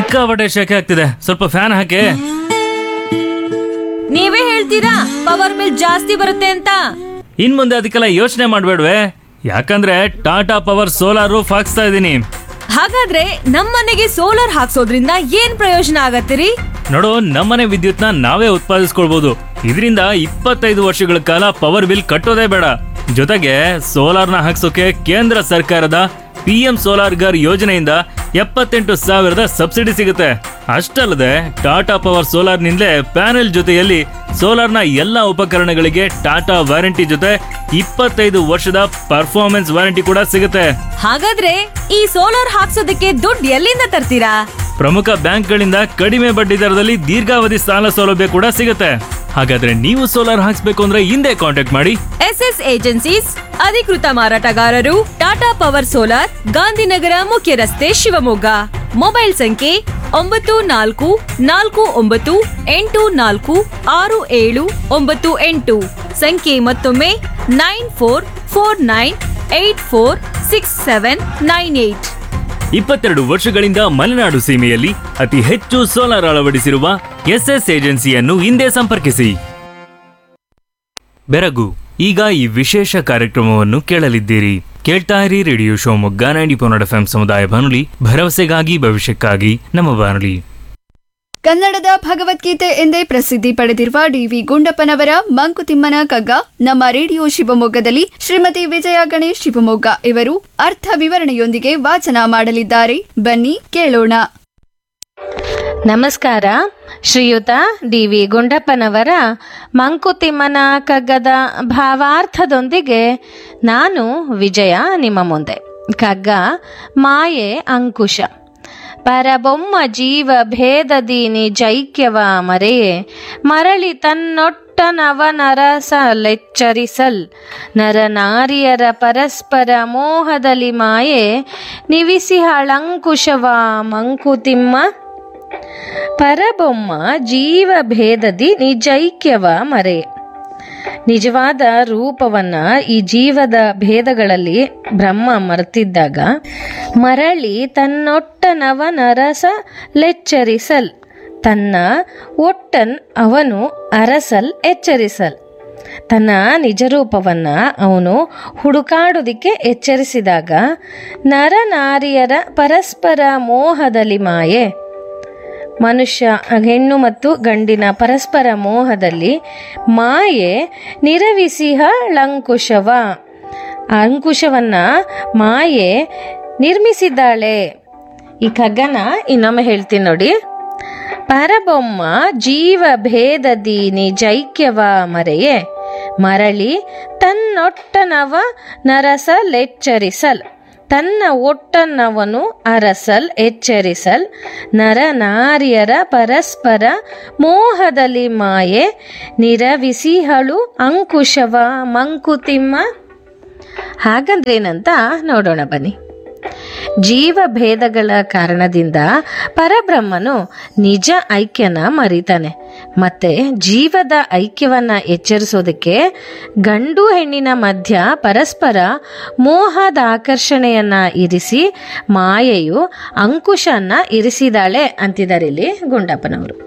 ಸಿಕ್ಕಾಪಟ್ಟೆ ಶೆಕೆ ಆಗ್ತಿದೆ ಸ್ವಲ್ಪ ಫ್ಯಾನ್ ಹಾಕಿ ನೀವೇ ಹೇಳ್ತೀರಾ ಪವರ್ ಬಿಲ್ ಜಾಸ್ತಿ ಬರುತ್ತೆ ಅಂತ ಇನ್ ಮುಂದೆ ಅದಕ್ಕೆಲ್ಲ ಯೋಚನೆ ಮಾಡ್ಬೇಡ್ವೆ ಯಾಕಂದ್ರೆ ಟಾಟಾ ಪವರ್ ಸೋಲಾರ್ ರೂಫ್ ಹಾಕ್ಸ್ತಾ ಇದ್ದೀನಿ ಹಾಗಾದ್ರೆ ನಮ್ಮನೆಗೆ ಸೋಲಾರ್ ಹಾಕ್ಸೋದ್ರಿಂದ ಏನ್ ಪ್ರಯೋಜನ ಆಗತ್ತಿರಿ ನೋಡು ನಮ್ಮನೆ ವಿದ್ಯುತ್ನ ನಾವೇ ಉತ್ಪಾದಿಸ್ಕೊಳ್ಬಹುದು ಇದರಿಂದ ಇಪ್ಪತ್ತೈದು ವರ್ಷಗಳ ಕಾಲ ಪವರ್ ಬಿಲ್ ಕಟ್ಟೋದೇ ಬೇಡ ಜೊತೆಗೆ ಸೋಲಾರ್ನ ಹಾಕ್ಸೋಕೆ ಕೇಂದ್ರ ಸರ್ಕಾರದ ಪಿ ಎಂ ಸೋಲಾರ್ ಗರ್ ಯೋಜನೆಯಿಂದ ಎಪ್ಪತ್ತೆಂಟು ಸಾವಿರದ ಸಬ್ಸಿಡಿ ಸಿಗುತ್ತೆ ಅಷ್ಟಲ್ಲದೆ ಟಾಟಾ ಪವರ್ ಸೋಲಾರ್ನಿಂದಲೇ ಪ್ಯಾನೆಲ್ ಜೊತೆಯಲ್ಲಿ ಸೋಲಾರ್ನ ಎಲ್ಲ ಉಪಕರಣಗಳಿಗೆ ಟಾಟಾ ವಾರಂಟಿ ಜೊತೆ ಇಪ್ಪತ್ತೈದು ವರ್ಷದ ಪರ್ಫಾರ್ಮೆನ್ಸ್ ವಾರಂಟಿ ಕೂಡ ಸಿಗುತ್ತೆ ಹಾಗಾದ್ರೆ ಈ ಸೋಲಾರ್ ಹಾಕ್ಸೋದಕ್ಕೆ ದುಡ್ಡು ಎಲ್ಲಿಂದ ತರ್ತೀರಾ ಪ್ರಮುಖ ಬ್ಯಾಂಕ್ಗಳಿಂದ ಕಡಿಮೆ ಬಡ್ಡಿ ದರದಲ್ಲಿ ದೀರ್ಘಾವಧಿ ಸಾಲ ಸೌಲಭ್ಯ ಕೂಡ ಸಿಗುತ್ತೆ ಹಾಗಾದ್ರೆ ನೀವು ಸೋಲಾರ್ ಹಾಕ್ಸ್ಬೇಕು ಅಂದ್ರೆ ಹಿಂದೆ ಕಾಂಟ್ಯಾಕ್ಟ್ ಮಾಡಿ ಎಸ್ ಎಸ್ ಏಜೆನ್ಸೀಸ್ ಅಧಿಕೃತ ಮಾರಾಟಗಾರರು ಟಾಟಾ ಪವರ್ ಸೋಲಾರ್ ಗಾಂಧಿನಗರ ಮುಖ್ಯ ರಸ್ತೆ ಶಿವಮೊಗ್ಗ ಮೊಬೈಲ್ ಸಂಖ್ಯೆ ಒಂಬತ್ತು ನಾಲ್ಕು ನಾಲ್ಕು ಒಂಬತ್ತು ಎಂಟು ನಾಲ್ಕು ಆರು ಏಳು ಒಂಬತ್ತು ಎಂಟು ಸಂಖ್ಯೆ ಮತ್ತೊಮ್ಮೆ nine four four nine eight four six seven nine eight ಇಪ್ಪತ್ತೆರಡು ವರ್ಷಗಳಿಂದ ಮಲೆನಾಡು ಸೀಮೆಯಲ್ಲಿ ಅತಿ ಹೆಚ್ಚು ಸೋಲಾರ್ ಅಳವಡಿಸಿರುವ ಎಸ್ಎಸ್ ಏಜೆನ್ಸಿಯನ್ನು ಹಿಂದೆ ಸಂಪರ್ಕಿಸಿ ಬೆರಗು ಈಗ ಈ ವಿಶೇಷ ಕಾರ್ಯಕ್ರಮವನ್ನು ಕೇಳಲಿದ್ದೀರಿ ಕೇಳ್ತಾ ಇರಿ radio Shivamogga ninety point F ಸಮುದಾಯ ಬಾನುಲಿ ಭರವಸೆಗಾಗಿ ಭವಿಷ್ಯಕ್ಕಾಗಿ ನಮ್ಮ ಬಾನುಲಿ ಕನ್ನಡದ ಭಗವದ್ಗೀತೆ ಎಂದೇ ಪ್ರಸಿದ್ಧಿ ಪಡೆದಿರುವ ಡಿವಿ ಗುಂಡಪ್ಪನವರ ಮಂಕುತಿಮ್ಮನ ಕಗ್ಗ ನಮ್ಮ ರೇಡಿಯೋ ಶಿವಮೊಗ್ಗದಲ್ಲಿ ಶ್ರೀಮತಿ ವಿಜಯ ಗಣೇಶ್ ಶಿವಮೊಗ್ಗ ಇವರು ಅರ್ಥ ವಿವರಣೆಯೊಂದಿಗೆ ವಾಚನ ಮಾಡಲಿದ್ದಾರೆ ಬನ್ನಿ ಕೇಳೋಣ ನಮಸ್ಕಾರ ಶ್ರೀಯುತ ಡಿ ವಿ ಗುಂಡಪ್ಪನವರ ಮಂಕುತಿಮ್ಮನ ಕಗ್ಗದ ಭಾವಾರ್ಥದೊಂದಿಗೆ ನಾನು ವಿಜಯ ನಿಮ್ಮ ಮುಂದೆ ಕಗ್ಗ ಮಾಯೆ ಅಂಕುಶ ಪರಬೊಮ್ಮ ಜೀವ ಭೇದದಿ ನಿಜೈಕ್ಯವ ಮರೆಯೇ ಮರಳಿ ತನ್ನೊಟ್ಟನವನರಸಲೆಚ್ಚರಿಸಲ್ ನರನಾರಿಯರ ಪರಸ್ಪರ ಮೋಹದಲ್ಲಿ ಮಾಯೆ ನಿವಿಸಿಹಳಂಕುಶವ ಮಂಕುತಿಮ್ಮ ಪರಬೊಮ್ಮ ಜೀವ ಭೇದದಿ ನಿಜೈಕ್ಯವ ಮರೆ ನಿಜವಾದ ರೂಪವನ್ನ ಈ ಜೀವದ ಭೇದಗಳಲ್ಲಿ ಬ್ರಹ್ಮ ಮರೆತಿದ್ದಾಗ ಮರಳಿ ತನ್ನೊಟ್ಟನವ ನರಸ ಲೆಚ್ಚರಿಸಲ್ ತನ್ನ ಒಟ್ಟನ್ ಅವನು ಅರಸಲ್ ಎಚ್ಚರಿಸಲ್ ತನ್ನ ನಿಜರೂಪವನ್ನ ಅವನು ಹುಡುಕಾಡೋದಿಕ್ಕೆ ಎಚ್ಚರಿಸಿದಾಗ ನರನಾರಿಯರ ಪರಸ್ಪರ ಮೋಹದಲ್ಲಿ ಮಾಯೆ ಮನುಷ್ಯ ಹೆಣ್ಣು ಮತ್ತು ಗಂಡಿನ ಪರಸ್ಪರ ಮೋಹದಲ್ಲಿ ಮಾಯೆ ನಿರವಿಸಿಹ ಲಂಕುಶವ ಅಂಕುಶವನ್ನ ಮಾಯೆ ನಿರ್ಮಿಸಿದ್ದಾಳೆ ಈ ಕಗ್ಗನ ಇನ್ನೊಮ್ಮೆ ಹೇಳ್ತೀನಿ ನೋಡಿ ಪರಬೊಮ್ಮ ಜೀವ ಭೇದದಿ ನಿಜೈಕ್ಯವ ಮರೆಯೇ ಮರಳಿ ತನ್ನೊಟ್ಟನವ ನರಸಲೆಚ್ಚರಿಸಲ್ ತನ್ನ ಒಟ್ಟನ್ನವನು ಅರಸಲ್ ಎಚ್ಚರಿಸಲ್ ನರನಾರಿಯರ ಪರಸ್ಪರ ಮೋಹದಲ್ಲಿ ಮಾಯೆ ನಿರವಿಸಿಹಳು ಅಂಕುಶವ ಮಂಕುತಿಮ್ಮ ಹಾಗಂದ್ರೇನಂತ ನೋಡೋಣ ಬನ್ನಿ ಜೀವ ಭೇದಗಳ ಕಾರಣದಿಂದ ಪರಬ್ರಹ್ಮನು ನಿಜ ಐಕ್ಯನ ಮರಿತಾನೆ ಮತ್ತೆ ಜೀವದ ಐಕ್ಯವನ್ನ ಎಚ್ಚರಿಸೋದಕ್ಕೆ ಗಂಡು ಹೆಣ್ಣಿನ ಮಧ್ಯ ಪರಸ್ಪರ ಮೋಹದ ಆಕರ್ಷಣೆಯನ್ನ ಇರಿಸಿ ಮಾಯೆಯು ಅಂಕುಶನ್ನ ಇರಿಸಿದಾಳೆ ಅಂತಿದ್ದಾರೆ ಇಲ್ಲಿ ಗುಂಡಪ್ಪನವರು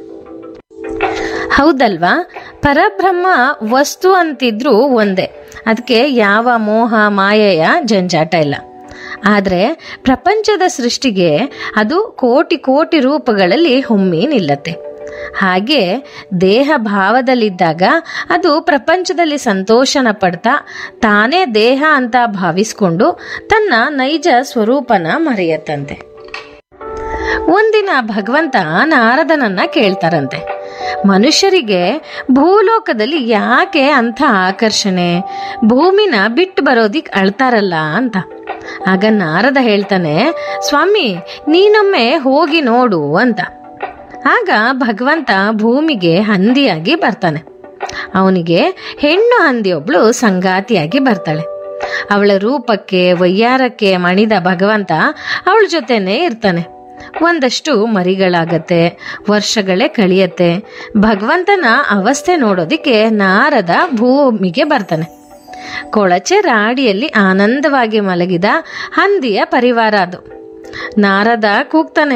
ಹೌದಲ್ವಾ ಪರಬ್ರಹ್ಮ ವಸ್ತು ಅಂತಿದ್ರು ಒಂದೇ ಅದಕ್ಕೆ ಯಾವ ಮೋಹ ಮಾಯೆಯ ಜಂಜಾಟ ಇಲ್ಲ ಆದರೆ ಪ್ರಪಂಚದ ಸೃಷ್ಟಿಗೆ ಅದು ಕೋಟಿ ಕೋಟಿ ರೂಪಗಳಲ್ಲಿ ಹೊಮ್ಮಿ ನಿಲ್ಲತ್ತೆ ಹಾಗೆ ದೇಹ ಭಾವದಲ್ಲಿದ್ದಾಗ ಅದು ಪ್ರಪಂಚದಲ್ಲಿ ಸಂತೋಷನ ಪಡ್ತಾ ತಾನೇ ದೇಹ ಅಂತ ಭಾವಿಸ್ಕೊಂಡು ತನ್ನ ನೈಜ ಸ್ವರೂಪನ ಮರೆಯತ್ತಂತೆ ಒಂದಿನ ಭಗವಂತ ನಾರದನನ್ನ ಕೇಳ್ತಾರಂತೆ ಮನುಷ್ಯರಿಗೆ ಭೂಲೋಕದಲ್ಲಿ ಯಾಕೆ ಅಂಥ ಆಕರ್ಷಣೆ ಭೂಮಿನ ಬಿಟ್ಟು ಬರೋದಿಕ್ ಅಳ್ತಾರಲ್ಲ ಅಂತ ಆಗ ನಾರದ ಹೇಳ್ತಾನೆ ಸ್ವಾಮಿ ನೀನೊಮ್ಮೆ ಹೋಗಿ ನೋಡು ಅಂತ ಆಗ ಭಗವಂತ ಭೂಮಿಗೆ ಹಂದಿಯಾಗಿ ಬರ್ತಾನೆ ಅವನಿಗೆ ಹೆಣ್ಣು ಹಂದಿಯೊಬ್ಳು ಸಂಗಾತಿಯಾಗಿ ಬರ್ತಾಳೆ ಅವಳ ರೂಪಕ್ಕೆ ವಯ್ಯಾರಕ್ಕೆ ಮಣಿದ ಭಗವಂತ ಅವಳ ಜೊತೆನೇ ಇರ್ತಾನೆ ಒಂದಷ್ಟು ಮರಿಗಳಾಗತ್ತೆ ವರ್ಷಗಳೇ ಕಳಿಯತ್ತೆ ಭಗವಂತನ ಅವಸ್ಥೆ ನೋಡೋದಿಕ್ಕೆ ನಾರದ ಭೂಮಿಗೆ ಬರ್ತಾನೆ ಕೊಳಚೆ ರಾಡಿಯಲ್ಲಿ ಆನಂದವಾಗಿ ಮಲಗಿದ ಹಂದಿಯ ಪರಿವಾರ ಅದು ನಾರದ ಕೂಗ್ತಾನೆ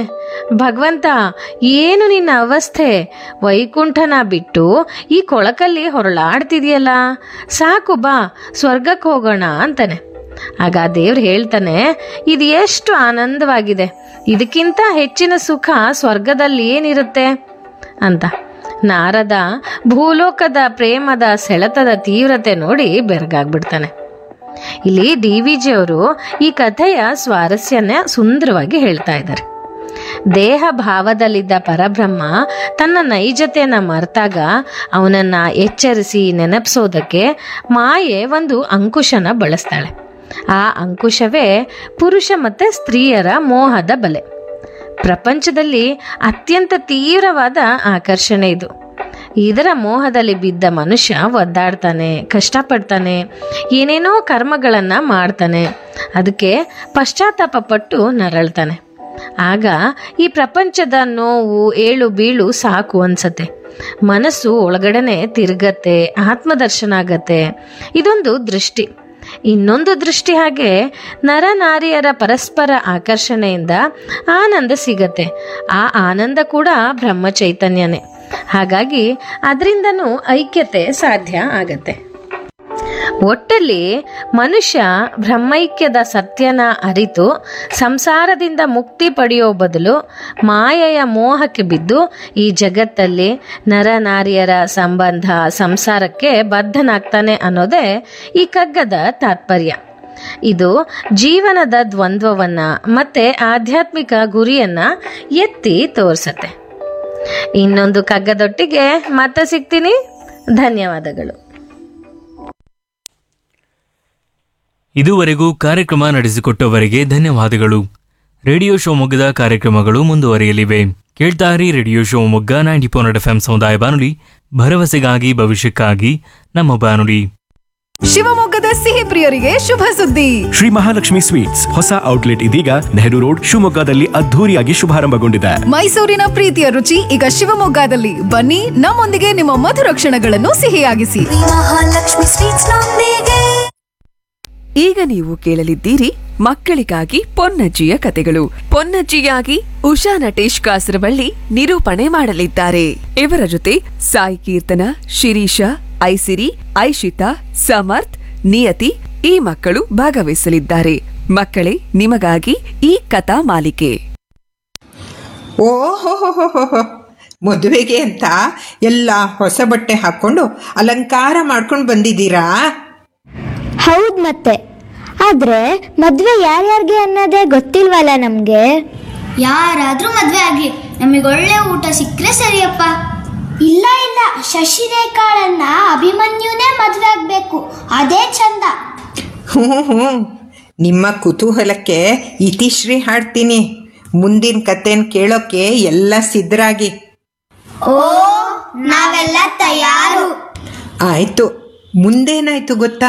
ಭಗವಂತ ಏನು ನಿನ್ನ ಅವಸ್ಥೆ ವೈಕುಂಠನ ಬಿಟ್ಟು ಈ ಕೊಳಕಲ್ಲಿ ಹೊರಳಾಡ್ತಿದೆಯಲ್ಲ ಸಾಕು ಬಾ ಸ್ವರ್ಗಕ್ಕೆ ಹೋಗೋಣ ಅಂತಾನೆ ಆಗ ದೇವ್ರು ಹೇಳ್ತಾನೆ ಇದು ಎಷ್ಟು ಆನಂದವಾಗಿದೆ ಇದಕ್ಕಿಂತ ಹೆಚ್ಚಿನ ಸುಖ ಸ್ವರ್ಗದಲ್ಲಿ ಏನಿರುತ್ತೆ ಅಂತ ನಾರದ ಭೂಲೋಕದ ಪ್ರೇಮದ ಸೆಳೆತದ ತೀವ್ರತೆ ನೋಡಿ ಬೆರಗಾಗ್ಬಿಡ್ತಾನೆ ಇಲ್ಲಿ ಡಿ ವಿ ಜಿ ಅವರು ಈ ಕಥೆಯ ಸ್ವಾರಸ್ಯನ ಸುಂದರವಾಗಿ ಹೇಳ್ತಾ ಇದ್ದಾರೆ ದೇಹ ಭಾವದಲ್ಲಿದ್ದ ಪರಬ್ರಹ್ಮ ತನ್ನ ನೈಜತೆಯನ್ನು ಮರೆತಾಗ ಅವನನ್ನ ಎಚ್ಚರಿಸಿ ನೆನಪಿಸೋದಕ್ಕೆ ಮಾಯೆ ಒಂದು ಅಂಕುಶನ ಬಳಸ್ತಾಳೆ ಆ ಅಂಕುಶವೇ ಪುರುಷ ಮತ್ತು ಸ್ತ್ರೀಯರ ಮೋಹದ ಬಲೆ ಪ್ರಪಂಚದಲ್ಲಿ ಅತ್ಯಂತ ತೀವ್ರವಾದ ಆಕರ್ಷಣೆ ಇದು ಇದರ ಮೋಹದಲ್ಲಿ ಬಿದ್ದ ಮನುಷ್ಯ ಒದ್ದಾಡ್ತಾನೆ ಕಷ್ಟಪಡ್ತಾನೆ ಏನೇನೋ ಕರ್ಮಗಳನ್ನು ಮಾಡ್ತಾನೆ ಅದಕ್ಕೆ ಪಶ್ಚಾತ್ತಾಪ ಪಟ್ಟು ನರಳ್ತಾನೆ ಆಗ ಈ ಪ್ರಪಂಚದ ನೋವು ಏಳು ಬೀಳು ಸಾಕು ಅನ್ಸತ್ತೆ ಮನಸ್ಸು ಒಳಗಡೆನೆ ತಿರುಗತ್ತೆ ಆತ್ಮದರ್ಶನ ಆಗತ್ತೆ ಇದೊಂದು ದೃಷ್ಟಿ ಇನ್ನೊಂದು ದೃಷ್ಟಿ ಹಾಗೆ ನರನಾರಿಯರ ಪರಸ್ಪರ ಆಕರ್ಷಣೆಯಿಂದ ಆನಂದ ಸಿಗತ್ತೆ ಆ ಆನಂದ ಕೂಡ ಬ್ರಹ್ಮ ಚೈತನ್ಯನೇ ಹಾಗಾಗಿ ಅದರಿಂದನೂ ಐಕ್ಯತೆ ಸಾಧ್ಯ ಆಗತ್ತೆ ಒಟ್ಟಲ್ಲಿ ಮನುಷ್ಯ ಬ್ರಹ್ಮೈಕ್ಯದ ಸತ್ಯನ ಅರಿತು ಸಂಸಾರದಿಂದ ಮುಕ್ತಿ ಪಡೆಯೋ ಬದಲು ಮಾಯೆಯ ಮೋಹಕ್ಕೆ ಬಿದ್ದು ಈ ಜಗತ್ತಲ್ಲಿ ನರನಾರಿಯರ ಸಂಬಂಧ ಸಂಸಾರಕ್ಕೆ ಬದ್ಧನಾಗ್ತಾನೆ ಅನ್ನೋದೇ ಈ ಕಗ್ಗದ ತಾತ್ಪರ್ಯ ಇದು ಜೀವನದ ದ್ವಂದ್ವವನ್ನ ಮತ್ತೆ ಆಧ್ಯಾತ್ಮಿಕ ಗುರಿಯನ್ನ ಎತ್ತಿ ತೋರ್ಸತ್ತೆ ಇನ್ನೊಂದು ಕಗ್ಗದೊಟ್ಟಿಗೆ ಮತ್ತೆ ಸಿಗ್ತೀನಿ ಧನ್ಯವಾದಗಳು ಇದುವರೆಗೂ ಕಾರ್ಯಕ್ರಮ ನಡೆಸಿಕೊಟ್ಟವರಿಗೆ ಧನ್ಯವಾದಗಳು ರೇಡಿಯೋ ಶಿವಮೊಗ್ಗದ ಕಾರ್ಯಕ್ರಮಗಳು ಮುಂದುವರಿಯಲಿವೆ ಕೇಳ್ತಾರಿ radio Shivamogga ninety point F M ಸಮುದಾಯ ಬಾನುಲಿ ಭರವಸೆಗಾಗಿ ಭವಿಷ್ಯಕ್ಕಾಗಿ ನಮ್ಮ ಬಾನುಲಿ ಶಿವಮೊಗ್ಗದ ಸಿಹಿ ಪ್ರಿಯರಿಗೆ ಶುಭ ಸುದ್ದಿ ಶ್ರೀ ಮಹಾಲಕ್ಷ್ಮಿ ಸ್ವೀಟ್ಸ್ ಹೊಸ ಔಟ್ಲೆಟ್ ಇದೀಗ ನೆಹರು ರೋಡ್ ಶಿವಮೊಗ್ಗದಲ್ಲಿ ಅದ್ಧೂರಿಯಾಗಿ ಶುಭಾರಂಭಗೊಂಡಿದೆ ಮೈಸೂರಿನ ಪ್ರೀತಿಯ ರುಚಿ ಈಗ ಶಿವಮೊಗ್ಗದಲ್ಲಿ ಬನ್ನಿ ನಮ್ಮೊಂದಿಗೆ ನಿಮ್ಮ ಮಧುರ ಕ್ಷಣಗಳನ್ನು ಸಿಹಿಯಾಗಿಸಿ ಮಹಾಲಕ್ಷ್ಮಿ ಸ್ವೀಟ್ಸ್ ನೊಂದಿಗೆ ಈಗ ನೀವು ಕೇಳಲಿದ್ದೀರಿ ಮಕ್ಕಳಿಗಾಗಿ ಪೊನ್ನಜ್ಜಿಯ ಕತೆಗಳು ಪೊನ್ನಜ್ಜಿಯಾಗಿ ಉಷಾ ನಟೇಶ್ ಕಾಸರವಳ್ಳಿ ನಿರೂಪಣೆ ಮಾಡಲಿದ್ದಾರೆ ಇವರ ಜೊತೆ ಸಾಯಿ ಕೀರ್ತನ ಶಿರೀಷ ಐಸಿರಿ ಐಶಿತಾ ಸಮರ್ಥ್ ನಿಯತಿ ಈ ಮಕ್ಕಳು ಭಾಗವಹಿಸಲಿದ್ದಾರೆ ಮಕ್ಕಳೇ ನಿಮಗಾಗಿ ಈ ಕಥಾ ಮಾಲಿಕೆ ಓಹೋಹೋಹೋಹೋ ಮದುವೆಗೆ ಅಂತ ಎಲ್ಲ ಹೊಸ ಬಟ್ಟೆ ಹಾಕ್ಕೊಂಡು ಅಲಂಕಾರ ಮಾಡ್ಕೊಂಡು ಬಂದಿದ್ದೀರಾ ಹೌದ್ ಮತ್ತೆ ಆದ್ರೆ ಮದ್ವೆ ಯಾರ್ಯಾರಿಗೆ ಅನ್ನೋದೇ ಗೊತ್ತಿಲ್ವಲ್ಲ ನಮ್ಗೆ ಯಾರಾದ್ರೂ ಮದ್ವೆ ಆಗ್ಲಿ ನಮಗೆ ಒಳ್ಳೆ ಊಟ ಸಿಕ್ಕರೆ ಸರಿಯಪ್ಪ ಇಲ್ಲ ಇಲ್ಲ ಶಶಿರೇಖಾಳನ್ನ ಅಭಿಮನ್ಯುನೇ ಮದ್ವೆ ಆಗ್ಬೇಕು ಅದೇ ಚಂದ ಹ್ಞೂ ಹ್ಞೂ ನಿಮ್ಮ ಕುತೂಹಲಕ್ಕೆ ಇತಿಶ್ರೀ ಹಾಡ್ತೀನಿ ಮುಂದಿನ ಕತೆನ ಕೇಳೋಕ್ಕೆ ಎಲ್ಲ ಸಿದ್ಧರಾಗಿ ಓ ನಾವೆಲ್ಲ ತಯಾರು ಆಯಿತು ಮುಂದೇನಾಯ್ತು ಗೊತ್ತಾ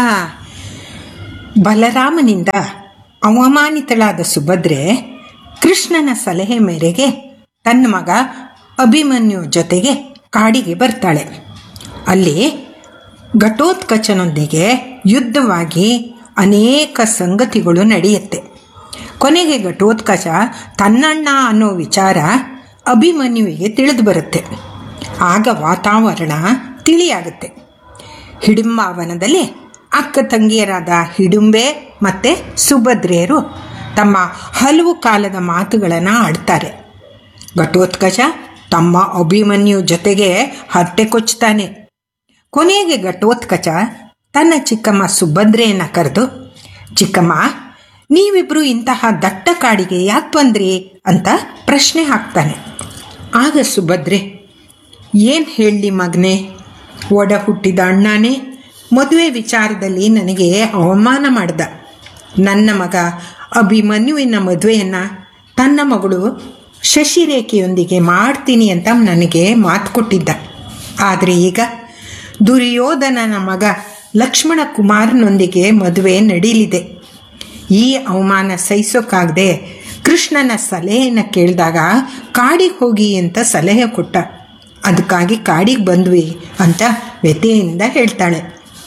ಬಲರಾಮನಿಂದ ಅವಮಾನಿತಳಾದ ಸುಭದ್ರೆ ಕೃಷ್ಣನ ಸಲಹೆ ಮೇರೆಗೆ ತನ್ನ ಮಗ ಅಭಿಮನ್ಯು ಜೊತೆಗೆ ಕಾಡಿಗೆ ಬರ್ತಾಳೆ ಅಲ್ಲಿ ಘಟೋತ್ಕಚನೊಂದಿಗೆ ಯುದ್ಧವಾಗಿ ಅನೇಕ ಸಂಗತಿಗಳು ನಡೆಯುತ್ತೆ ಕೊನೆಗೆ ಘಟೋತ್ಕಚ ತನ್ನಣ್ಣ ಅನ್ನೋ ವಿಚಾರ ಅಭಿಮನ್ಯುವಿಗೆ ತಿಳಿದು ಬರುತ್ತೆ ಆಗ ವಾತಾವರಣ ತಿಳಿಯಾಗುತ್ತೆ ಹಿಡಿಂಬಾವನದಲ್ಲಿ ಅಕ್ಕ ತಂಗಿಯರಾದ ಹಿಡುಂಬೆ ಮತ್ತು ಸುಭದ್ರೆಯರು ತಮ್ಮ ಹಲವು ಕಾಲದ ಮಾತುಗಳನ್ನು ಆಡ್ತಾರೆ ಘಟೋತ್ಕಚ ತಮ್ಮ ಅಭಿಮನ್ಯು ಜೊತೆಗೆ ಹತ್ತೆ ಕೊಚ್ತಾನೆ ಕೊನೆಗೆ ಘಟೋತ್ಕಚ ತನ್ನ ಚಿಕ್ಕಮ್ಮ ಸುಭದ್ರೆಯನ್ನು ಕರೆದು ಚಿಕ್ಕಮ್ಮ ನೀವಿಬ್ರು ಇಂತಹ ದಟ್ಟ ಕಾಡಿಗೆ ಯಾಕೆ ಬಂದ್ರಿ ಅಂತ ಪ್ರಶ್ನೆ ಹಾಕ್ತಾನೆ ಆಗ ಸುಭದ್ರೆ ಏನು ಹೇಳಲಿ ಮಗನೇ ಒಡ ಹುಟ್ಟಿದ ಅಣ್ಣನೇ ಮದುವೆ ವಿಚಾರದಲ್ಲಿ ನನಗೆ ಅವಮಾನ ಮಾಡ್ದ ನನ್ನ ಮಗ ಅಭಿಮನ್ಯುವಿನ ಮದುವೆಯನ್ನು ತನ್ನ ಮಗಳು ಶಶಿರೇಖೆಯೊಂದಿಗೆ ಮಾಡ್ತೀನಿ ಅಂತ ನನಗೆ ಮಾತು ಕೊಟ್ಟಿದ್ದ ಆದರೆ ಈಗ ದುರ್ಯೋಧನನ ಮಗ ಲಕ್ಷ್ಮಣ ಕುಮಾರನೊಂದಿಗೆ ಮದುವೆ ನಡೀಲಿದೆ ಈ ಅವಮಾನ ಸಹಿಸೋಕ್ಕಾಗದೆ ಕೃಷ್ಣನ ಸಲಹೆಯನ್ನು ಕೇಳಿದಾಗ ಕಾಡಿಗೆ ಹೋಗಿ ಅಂತ ಸಲಹೆ ಕೊಟ್ಟ ಅದಕ್ಕಾಗಿ ಕಾಡಿಗೆ ಬಂದ್ವಿ ಅಂತ ವ್ಯಥೆಯಿಂದ ಹೇಳ್ತಾಳೆ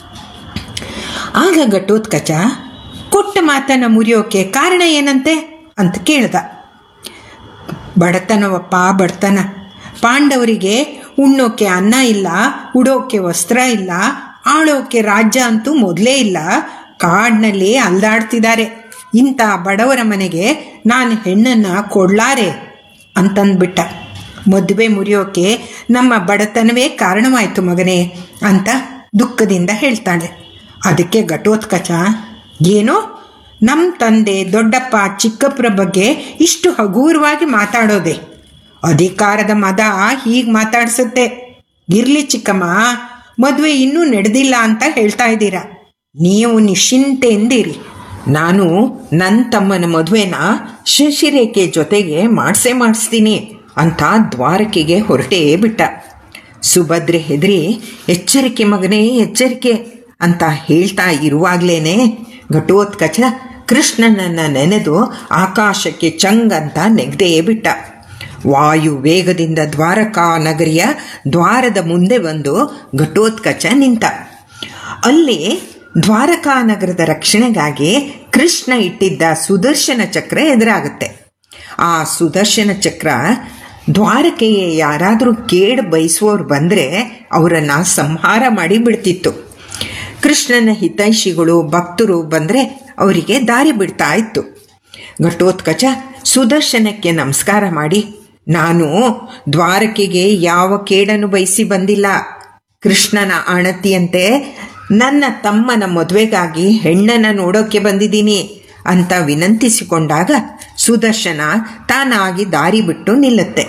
ಆಗ ಘಟೋತ್ಕಚ ಕೊಟ್ಟ ಮಾತನ್ನು ಮುರಿಯೋಕೆ ಕಾರಣ ಏನಂತೆ ಅಂತ ಕೇಳ್ದ ಬಡತನವಪ್ಪ ಬಡತನ ಪಾಂಡವರಿಗೆ ಉಣ್ಣೋಕೆ ಅನ್ನ ಇಲ್ಲ ಉಡೋಕೆ ವಸ್ತ್ರ ಇಲ್ಲ ಆಳೋಕೆ ರಾಜ್ಯ ಅಂತೂ ಮೊದಲೇ ಇಲ್ಲ ಕಾಡಿನಲ್ಲಿ ಅಲ್ದಾಡ್ತಿದ್ದಾರೆ ಇಂಥ ಬಡವರ ಮನೆಗೆ ನಾನು ಹೆಣ್ಣನ್ನು ಕೊಡ್ಲಾರೆ ಅಂತಂದ್ಬಿಟ್ಟ ಮದುವೆ ಮುರಿಯೋಕೆ ನಮ್ಮ ಬಡತನವೇ ಕಾರಣವಾಯಿತು ಮಗನೇ ಅಂತ ದುಃಖದಿಂದ ಹೇಳ್ತಾಳೆ ಅದಕ್ಕೆ ಘಟೋತ್ಕಚ ಏನು ನಮ್ಮ ತಂದೆ ದೊಡ್ಡಪ್ಪ ಚಿಕ್ಕಪ್ಪರ ಬಗ್ಗೆ ಇಷ್ಟು ಹಗೂರವಾಗಿ ಮಾತಾಡೋದೆ ಅಧಿಕಾರದ ಮದ ಹೀಗೆ ಮಾತಾಡ್ಸುತ್ತೆ ಇರ್ಲಿ ಚಿಕ್ಕಮ್ಮ ಮದುವೆ ಇನ್ನೂ ನಡೆದಿಲ್ಲ ಅಂತ ಹೇಳ್ತಾ ಇದ್ದೀರಾ ನೀವು ನಿಶ್ಚಿಂತೆಯಿಂದಿರಿ ನಾನು ನನ್ನ ತಮ್ಮನ ಮದುವೆನ ಶಶಿರೇಖೆ ಜೊತೆಗೆ ಮಾಡಿಸೇ ಮಾಡಿಸ್ತೀನಿ ಅಂತ ದ್ವಾರಕೆಗೆ ಹೊರಟೇ ಬಿಟ್ಟ ಸುಭದ್ರೆ ಹೆದರಿ ಎಚ್ಚರಿಕೆ ಮಗನೇ ಎಚ್ಚರಿಕೆ ಅಂತ ಹೇಳ್ತಾ ಇರುವಾಗ್ಲೇನೆ ಘಟೋತ್ಕಚ ಕೃಷ್ಣನನ್ನ ನೆನೆದು ಆಕಾಶಕ್ಕೆ ಚಂಗ್ ಅಂತ ನೆಗ್ದೇ ಬಿಟ್ಟ ವಾಯು ವೇಗದಿಂದ ದ್ವಾರಕಾ ನಗರಿಯ ದ್ವಾರದ ಮುಂದೆ ಬಂದು ಘಟೋತ್ಕಚ ನಿಂತ ಅಲ್ಲಿ ದ್ವಾರಕಾ ನಗರದ ರಕ್ಷಣೆಗಾಗಿ ಕೃಷ್ಣ ಇಟ್ಟಿದ್ದ ಸುದರ್ಶನ ಚಕ್ರ ಎದುರಾಗುತ್ತೆ ಆ ಸುದರ್ಶನ ಚಕ್ರ ದ್ವಾರಕೆಗೆ ಯಾರಾದರೂ ಕೇಡು ಬಯಸುವವ್ರು ಬಂದರೆ ಅವರನ್ನು ಸಂಹಾರ ಮಾಡಿ ಬಿಡ್ತಿತ್ತು ಕೃಷ್ಣನ ಹಿತೈಷಿಗಳು ಭಕ್ತರು ಬಂದರೆ ಅವರಿಗೆ ದಾರಿ ಬಿಡ್ತಾ ಇತ್ತು ಘಟೋತ್ಕಚ ಸುದರ್ಶನಕ್ಕೆ ನಮಸ್ಕಾರ ಮಾಡಿ ನಾನು ದ್ವಾರಕೆಗೆ ಯಾವ ಕೇಡನ್ನು ಬಯಸಿ ಬಂದಿಲ್ಲ ಕೃಷ್ಣನ ಅಣತಿಯಂತೆ ನನ್ನ ತಮ್ಮನ ಮದುವೆಗಾಗಿ ಹೆಣ್ಣನ್ನು ನೋಡೋಕ್ಕೆ ಬಂದಿದ್ದೀನಿ ಅಂತ ವಿನಂತಿಸಿಕೊಂಡಾಗ ಸುದರ್ಶನ ತಾನಾಗಿ ದಾರಿ ಬಿಟ್ಟು ನಿಲ್ಲುತ್ತೆ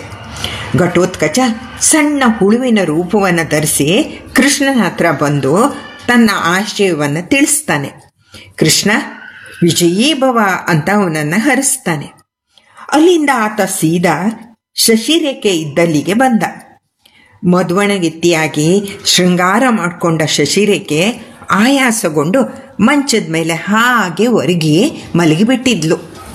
ಘಟೋತ್ಕಚ ಸಣ್ಣ ಹುಳುವಿನ ರೂಪವನ್ನು ಧರಿಸಿ ಕೃಷ್ಣನ ಹತ್ರ ಬಂದು ತನ್ನ ಆಶ್ರಯವನ್ನು ತಿಳಿಸ್ತಾನೆ ಕೃಷ್ಣ ವಿಜಯೀ ಭವ ಅಂತ ಅವನನ್ನು ಹರಿಸ್ತಾನೆ ಅಲ್ಲಿಂದ ಆತ ಸೀದಾ ಶಶಿರೇಖೆ ಇದ್ದಲ್ಲಿಗೆ ಬಂದ ಮದುವಣಗಿತ್ತಿಯಾಗಿ ಶೃಂಗಾರ ಮಾಡಿಕೊಂಡ ಶಶಿರೇಖೆ ಆಯಾಸಗೊಂಡು ಮಂಚದ ಮೇಲೆ ಹಾಗೆ ಒರಗಿ ಮಲಗಿಬಿಟ್ಟಿದ್ಲು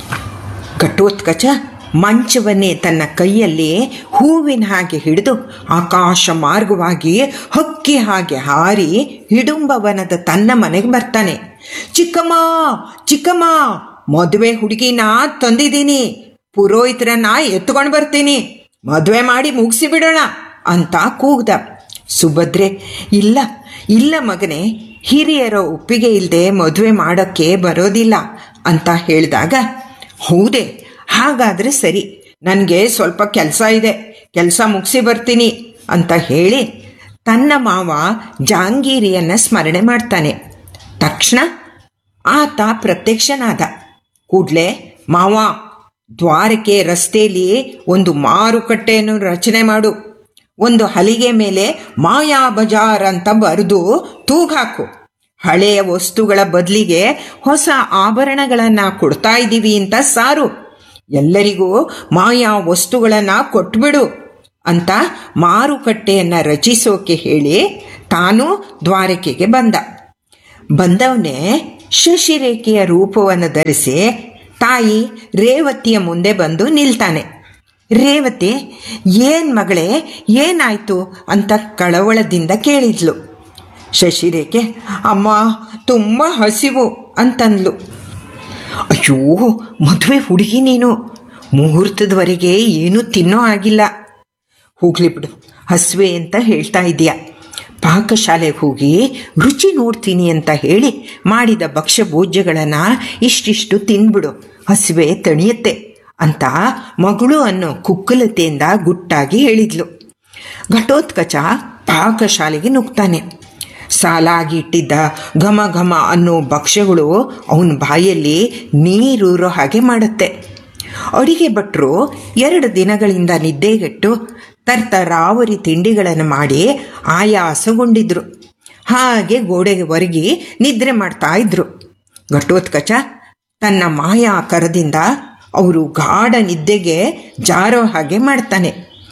ಘಟೋತ್ಕಚ ಮಂಚವನ್ನೇ ತನ್ನ ಕೈಯಲ್ಲಿ ಹೂವಿನ ಹಾಗೆ ಹಿಡಿದು ಆಕಾಶ ಮಾರ್ಗವಾಗಿ ಹಕ್ಕಿ ಹಾಗೆ ಹಾರಿ ಹಿಡುಂಬವನದ ತನ್ನ ಮನೆಗೆ ಬರ್ತಾನೆ ಚಿಕ್ಕಮ್ಮ ಚಿಕ್ಕಮ್ಮ ಮದುವೆ ಹುಡುಗಿನ ತಂದಿದ್ದೀನಿ ಪುರೋಹಿತರನ್ನ ಎತ್ಕೊಂಡು ಬರ್ತೀನಿ ಮದುವೆ ಮಾಡಿ ಮುಗಿಸಿ ಬಿಡೋಣ ಅಂತ ಕೂಗ್ದ ಸುಭದ್ರೆ ಇಲ್ಲ ಇಲ್ಲ ಮಗನೇ ಹಿರಿಯರ ಒಪ್ಪಿಗೆ ಇಲ್ಲದೆ ಮದುವೆ ಮಾಡೋಕ್ಕೆ ಬರೋದಿಲ್ಲ ಅಂತ ಹೇಳಿದಾಗ ಹೌದೇ ಹಾಗಾದರೆ ಸರಿ ನನಗೆ ಸ್ವಲ್ಪ ಕೆಲಸ ಇದೆ ಕೆಲಸ ಮುಗಿಸಿ ಬರ್ತೀನಿ ಅಂತ ಹೇಳಿ ತನ್ನ ಮಾವ ಜಾಂಗೀರಿಯನ್ನು ಸ್ಮರಣೆ ಮಾಡ್ತಾನೆ ತಕ್ಷಣ ಆತ ಪ್ರತ್ಯಕ್ಷನಾದ ಕೂಡಲೇ ಮಾವ ದ್ವಾರಕೆ ರಸ್ತೆಯಲ್ಲಿ ಒಂದು ಮಾರುಕಟ್ಟೆಯನ್ನು ರಚನೆ ಮಾಡು ಒಂದು ಹಲಿಗೆ ಮೇಲೆ ಮಾಯಾ ಬಜಾರ್ ಅಂತ ಬರೆದು ತೂಗಾಕು ಹಳೆಯ ವಸ್ತುಗಳ ಬದಲಿಗೆ ಹೊಸ ಆಭರಣಗಳನ್ನು ಕೊಡ್ತಾ ಇದ್ದೀವಿ ಅಂತ ಸಾರು ಎಲ್ಲರಿಗೂ ಮಾಯಾ ವಸ್ತುಗಳನ್ನು ಕೊಟ್ಬಿಡು ಅಂತ ಮಾರುಕಟ್ಟೆಯನ್ನು ರಚಿಸೋಕೆ ಹೇಳಿ ತಾನು ದ್ವಾರಕೆಗೆ ಬಂದ ಬಂದವನೇ ಶಶಿರೇಖೆಯ ರೂಪವನ್ನು ಧರಿಸಿ ತಾಯಿ ರೇವತಿಯ ಮುಂದೆ ಬಂದು ನಿಲ್ತಾನೆ ರೇವತಿ ಏನ್ ಮಗಳೇ ಏನಾಯ್ತು ಅಂತ ಕಳವಳದಿಂದ ಕೇಳಿದ್ಲು ಶಶಿರೇಖೆ ಅಮ್ಮ ತುಂಬ ಹಸಿವು ಅಂತಂದ್ಲು ಅಯ್ಯೋ ಮದುವೆ ಹುಡುಗಿ ನೀನು ಮುಹೂರ್ತದವರೆಗೆ ಏನೂ ತಿನ್ನೋ ಆಗಿಲ್ಲ ಹೋಗ್ಲಿ ಬಿಡು ಹಸುವೆ ಅಂತ ಹೇಳ್ತಾ ಇದೆಯಾ ಪಾಕಶಾಲೆಗೆ ಹೋಗಿ ರುಚಿ ನೋಡ್ತೀನಿ ಅಂತ ಹೇಳಿ ಮಾಡಿದ ಭಕ್ಷ್ಯ ಭೋಜ್ಯಗಳನ್ನು ಇಷ್ಟಿಷ್ಟು ತಿನ್ಬಿಡು ಹಸುವೆ ತಣಿಯುತ್ತೆ ಅಂತ ಮಗಳು ಅನ್ನೋ ಕುಕ್ಕಲತೆಯಿಂದ ಗುಟ್ಟಾಗಿ ಹೇಳಿದ್ಲು ಘಟೋತ್ಕಚ ಪಾಕಶಾಲೆಗೆ ನುಗ್ತಾನೆ ಸಾಲಾಗಿ ಇಟ್ಟಿದ್ದ ಘಮ ಘಮ ಅನ್ನೋ ಭಕ್ಷ್ಯಗಳು ಅವನ ಬಾಯಲ್ಲಿ ನೀರೂರೋ ಹಾಗೆ ಮಾಡುತ್ತೆ ಅಡಿಗೆ ಭಟ್ರು ಎರಡು ದಿನಗಳಿಂದ ನಿದ್ದೆಗೆಟ್ಟು ತರ್ತರಾವರಿ ತಿಂಡಿಗಳನ್ನು ಮಾಡಿ ಆಯಾಸಗೊಂಡಿದ್ರು ಹಾಗೆ ಗೋಡೆಗೆ ಒರಗಿ ನಿದ್ರೆ ಮಾಡ್ತಾ ಇದ್ರು ಘಟೋತ್ಕಚ ತನ್ನ ಮಾಯಾ ಕರದಿಂದ ಅವರು ಗಾಢ ನಿದ್ದೆಗೆ ಜಾರೋ ಹಾಗೆ ಮಾಡ್ತಾನೆ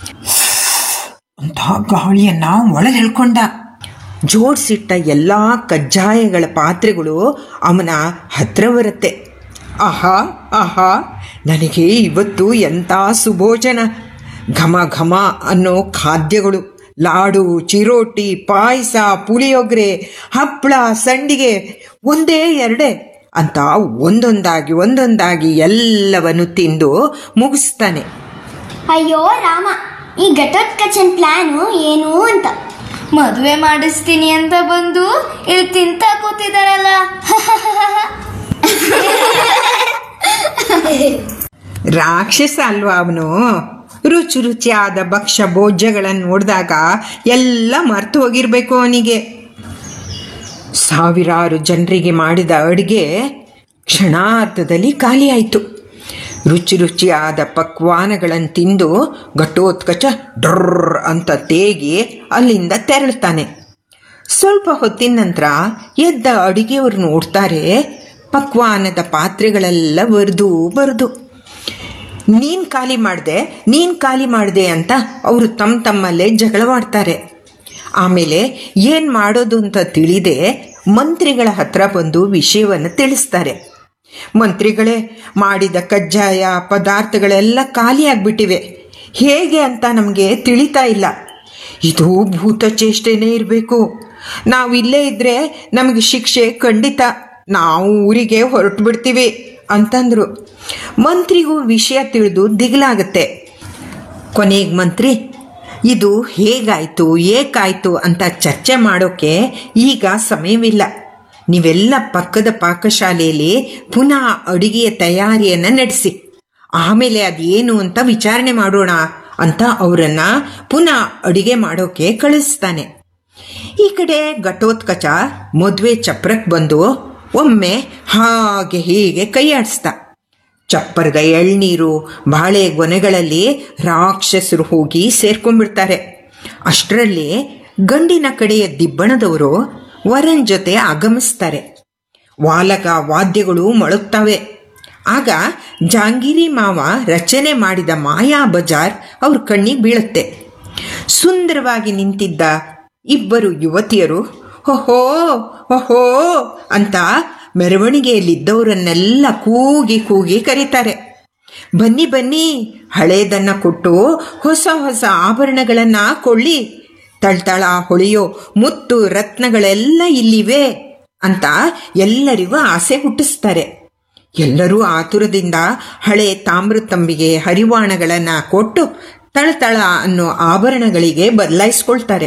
ಅಂತ ಗಾಳಿಯನ್ನ ಒಳಗೆ ಹೇಳ್ಕೊಂಡ ಜೋಡಿಸಿಟ್ಟ ಎಲ್ಲ ಕಜ್ಜಾಯಗಳ ಪಾತ್ರೆಗಳು ಅವನ ಹತ್ರ ಬರುತ್ತೆ ಆಹಾ ಆಹಾ ನನಗೆ ಇವತ್ತು ಎಂಥ ಸುಭೋಜನ ಘಮ ಘಮ ಅನ್ನೋ ಖಾದ್ಯಗಳು ಲಾಡು ಚಿರೋಟಿ ಪಾಯಸ ಪುಳಿಯೋಗರೆ ಹಪ್ಪಳ ಸಂಡಿಗೆ ಒಂದೇ ಎರಡೇ ಅಂತ ಒಂದೊಂದಾಗಿ ಒಂದೊಂದಾಗಿ ಎಲ್ಲವನ್ನು ತಿಂದು ಮುಗಿಸ್ತಾನೆ ಅಯ್ಯೋ ರಾಮ ಈ ಘಟೋತ್ಕಚನ್ ಪ್ಲಾನು ಏನು ಅಂತ ಮದುವೆ ಮಾಡಿಸ್ತೀನಿ ಅಂತ ಬಂದು ಇಲ್ಲಿ ತಿಂತ ಕೂತಿದಾರಲ್ಲ ರಾಕ್ಷಸ ಅಲ್ವಾ ಅವನು ರುಚಿ ರುಚಿಯಾದ ಭಕ್ಷ್ಯ ಭೋಜ್ಯಗಳನ್ನು ನೋಡಿದಾಗ ಎಲ್ಲ ಮರ್ತು ಹೋಗಿರ್ಬೇಕು ಅವನಿಗೆ ಸಾವಿರಾರು ಜನರಿಗೆ ಮಾಡಿದ ಅಡುಗೆ ಕ್ಷಣಾರ್ಧದಲ್ಲಿ ಖಾಲಿಯಾಯಿತು ರುಚಿ ರುಚಿಯಾದ ಪಕ್ವಾನಗಳನ್ನು ತಿಂದು ಘಟೋತ್ಕಚ ಡ್ರರ್ ಅಂತ ತೇಗಿ ಅಲ್ಲಿಂದ ತೆರಳ್ತಾನೆ ಸ್ವಲ್ಪ ಹೊತ್ತಿನ ನಂತರ ಎದ್ದ ಅಡುಗೆಯವರು ನೋಡ್ತಾರೆ ಪಕ್ವಾನದ ಪಾತ್ರೆಗಳೆಲ್ಲ ಬರೆದು ಬರೆದು ನೀನು ಖಾಲಿ ಮಾಡಿದೆ ನೀನು ಖಾಲಿ ಮಾಡಿದೆ ಅಂತ ಅವರು ತಮ್ಮ ತಮ್ಮಲ್ಲೇ ಜಗಳವಾಡ್ತಾರೆ ಆಮೇಲೆ ಏನು ಮಾಡೋದು ಅಂತ ತಿಳಿದೆ ಮಂತ್ರಿಗಳ ಹತ್ರ ಬಂದು ವಿಷಯವನ್ನು ತಿಳಿಸ್ತಾರೆ ಮಂತ್ರಿಗಳೇ ಮಾಡಿದ ಕಜ್ಜಾಯ ಪದಾರ್ಥಗಳೆಲ್ಲ ಖಾಲಿಯಾಗ್ಬಿಟ್ಟಿವೆ ಹೇಗೆ ಅಂತ ನಮಗೆ ತಿಳಿತಾ ಇಲ್ಲ ಇದು ಭೂತ ಚೇಷ್ಟೆನೇ ಇರಬೇಕು ನಾವು ಇಲ್ಲೇ ಇದ್ದರೆ ನಮಗೆ ಶಿಕ್ಷೆ ಖಂಡಿತ ನಾವು ಊರಿಗೆ ಹೊರಟು ಬಿಡ್ತೀವಿ ಅಂತಂದರು ಮಂತ್ರಿಗೂ ವಿಷಯ ತಿಳಿದು ದಿಗಿಲಾಗತ್ತೆ ಕೊನೆಗೆ ಮಂತ್ರಿ ಇದು ಹೇಗಾಯಿತು ಏಕಾಯಿತು ಅಂತ ಚರ್ಚೆ ಮಾಡೋಕ್ಕೆ ಈಗ ಸಮಯವಿಲ್ಲ ನೀವೆಲ್ಲ ಪಕ್ಕದ ಪಾಕಶಾಲೆಯಲ್ಲಿ ಪುನಃ ಅಡುಗೆಯ ತಯಾರಿಯನ್ನು ನಡೆಸಿ ಆಮೇಲೆ ಅದೇನು ಅಂತ ವಿಚಾರಣೆ ಮಾಡೋಣ ಅಂತ ಅವರನ್ನು ಪುನಃ ಅಡುಗೆ ಮಾಡೋಕ್ಕೆ ಕಳಿಸ್ತಾನೆ ಈ ಕಡೆ ಘಟೋತ್ಕಚ ಮದುವೆ ಚಪ್ರಕ್ಕೆ ಬಂದು ಒಮ್ಮೆ ಹಾಗೆ ಹೀಗೆ ಕೈಯಾಡಿಸ್ದ ಚಪ್ಪರದ ಎಳ್ನೀರು ಬಾಳೆ ಗೊನೆಗಳಲ್ಲಿ ರಾಕ್ಷಸರು ಹೋಗಿ ಸೇರ್ಕೊಂಡ್ಬಿಡ್ತಾರೆ ಅಷ್ಟರಲ್ಲಿ ಗಂಡಿನ ಕಡೆಯ ದಿಬ್ಬಣದವರು ವರನ್ ಜೊತೆ ಆಗಮಿಸ್ತಾರೆ ವಾಲಕ ವಾದ್ಯಗಳು ಮೊಳಗ್ತವೆ ಆಗ ಜಾಂಗಿರಿ ಮಾವ ರಚನೆ ಮಾಡಿದ ಮಾಯಾ ಬಜಾರ್ ಅವ್ರ ಕಣ್ಣಿಗೆ ಬೀಳುತ್ತೆ ಸುಂದರವಾಗಿ ನಿಂತಿದ್ದ ಇಬ್ಬರು ಯುವತಿಯರು ಹೊಹೋ ಹೊಹೋ ಅಂತ ಮೆರವಣಿಗೆಯಲ್ಲಿದ್ದವರನ್ನೆಲ್ಲ ಕೂಗಿ ಕೂಗಿ ಕರೀತಾರೆ ಬನ್ನಿ ಬನ್ನಿ ಹಳೇದನ್ನ ಕೊಟ್ಟು ಹೊಸ ಹೊಸ ಆಭರಣಗಳನ್ನ ಕೊಳ್ಳಿ ತಳ್ತಳ ಹೊಳೆಯೋ ಮುತ್ತು ರತ್ನಗಳೆಲ್ಲ ಇಲ್ಲಿವೆ ಅಂತ ಎಲ್ಲರಿಗೂ ಆಸೆ ಹುಟ್ಟಿಸ್ತಾರೆ ಎಲ್ಲರೂ ಆತುರದಿಂದ ಹಳೆ ತಾಮ್ರತಂಬಿಗೆ ಹರಿವಾಣಗಳನ್ನು ಕೊಟ್ಟು ತಳತಳ ಅನ್ನೋ ಆಭರಣಗಳಿಗೆ ಬದಲಾಯಿಸ್ಕೊಳ್ತಾರೆ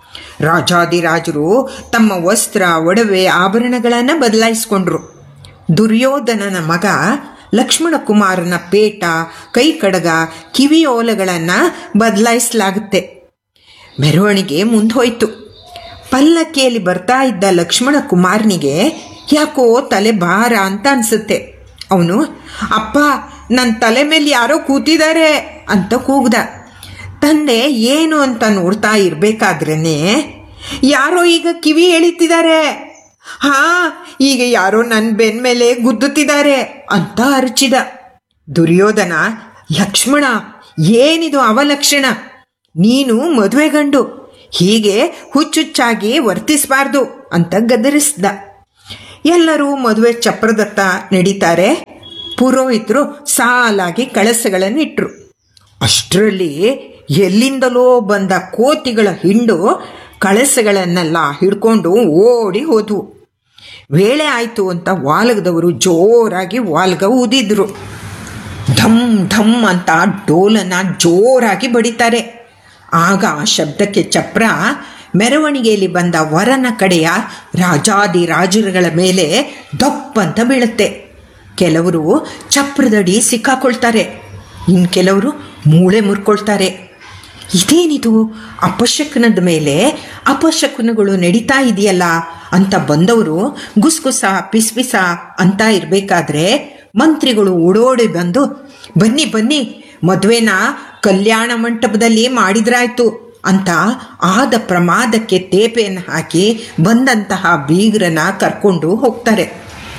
ರಾಜಾದಿರಾಜರು ತಮ್ಮ ವಸ್ತ್ರ ಒಡವೆ ಆಭರಣಗಳನ್ನು ಬದಲಾಯಿಸ್ಕೊಂಡ್ರು ದುರ್ಯೋಧನನ ಮಗ ಲಕ್ಷ್ಮಣ ಕುಮಾರನ ಪೇಟ ಕೈ ಕಡಗ ಕಿವಿಯೋಲಗಳನ್ನು ಬದಲಾಯಿಸಲಾಗುತ್ತೆ ಮೆರವಣಿಗೆ ಮುಂದೋಯ್ತು ಪಲ್ಲಕ್ಕಿಯಲ್ಲಿ ಬರ್ತಾ ಇದ್ದ ಲಕ್ಷ್ಮಣ ಕುಮಾರನಿಗೆ ಯಾಕೋ ತಲೆ ಭಾರ ಅಂತ ಅನ್ಸುತ್ತೆ ಅವನು ಅಪ್ಪ ನನ್ನ ತಲೆ ಮೇಲೆ ಯಾರೋ ಕೂತಿದ್ದಾರೆ ಅಂತ ಕೂಗ್ದ ತಂದೆ ಏನು ಅಂತ ನೋಡ್ತಾ ಇರಬೇಕಾದ್ರೇ ಯಾರೋ ಈಗ ಕಿವಿ ಎಳಿತಿದ್ದಾರೆ ಹಾ ಈಗ ಯಾರೋ ನನ್ನ ಬೆನ್ ಮೇಲೆ ಗುದ್ದುತ್ತಿದ್ದಾರೆ ಅಂತ ಅರಚಿದ ದುರ್ಯೋಧನ ಲಕ್ಷ್ಮಣ ಏನಿದು ಅವಲಕ್ಷಣ ನೀನು ಮದುವೆ ಗಂಡು ಹೀಗೆ ಹುಚ್ಚುಚ್ಚಾಗಿ ವರ್ತಿಸಬಾರ್ದು ಅಂತ ಗದರಿಸ್ದ ಎಲ್ಲರೂ ಮದುವೆ ಚಪ್ರದತ್ತ ನಡೀತಾರೆ ಪುರೋಹಿತರು ಸಾಲಾಗಿ ಕಳಸಗಳನ್ನಿಟ್ರು ಅಷ್ಟರಲ್ಲಿ ಎಲ್ಲಿಂದಲೋ ಬಂದ ಕೋತಿಗಳ ಹಿಂಡು ಕಳಸಗಳನ್ನೆಲ್ಲ ಹಿಡ್ಕೊಂಡು ಓಡಿ ಹೋದ್ವು ವೇಳೆ ಆಯಿತು ಅಂತ ವಾಲ್ಗದವರು ಜೋರಾಗಿ ವಾಲ್ಗ ಊದಿದ್ರು ಢಮ್ ಢಮ್ ಅಂತ ಡೋಲನ್ನ ಜೋರಾಗಿ ಬಡಿತಾರೆ ಆಗ ಆ ಶಬ್ದಕ್ಕೆ ಚಪ್ರ ಮೆರವಣಿಗೆಯಲ್ಲಿ ಬಂದ ವರನ ಕಡೆಯ ರಾಜಾದಿ ರಾಜರುಗಳ ಮೇಲೆ ದಪ್ಪಂತ ಬೀಳುತ್ತೆ ಕೆಲವರು ಚಪ್ರದಡಿ ಸಿಕ್ಕಾಕೊಳ್ತಾರೆ ಇನ್ನು ಕೆಲವರು ಮೂಳೆ ಮುರ್ಕೊಳ್ತಾರೆ ಇದೇನಿದು ಅಪಶಕನದ ಮೇಲೆ ಅಪಶಕನಗಳು ನಡೀತಾ ಇದೆಯಲ್ಲ ಅಂತ ಬಂದವರು ಗುಸ್ಗುಸ ಪಿಸ್ಪಿಸ ಅಂತ ಇರಬೇಕಾದ್ರೆ ಮಂತ್ರಿಗಳು ಓಡೋಡಿ ಬಂದು ಬನ್ನಿ ಬನ್ನಿ ಮದುವೆನ ಕಲ್ಯಾಣ ಮಂಟಪದಲ್ಲಿ ಮಾಡಿದ್ರಾಯ್ತು ಅಂತ ಆದ ಪ್ರಮಾದಕ್ಕೆ ತೇಪೆಯನ್ನು ಹಾಕಿ ಬಂದಂತಹ ಬೀಗರನ್ನ ಕರ್ಕೊಂಡು ಹೋಗ್ತಾರೆ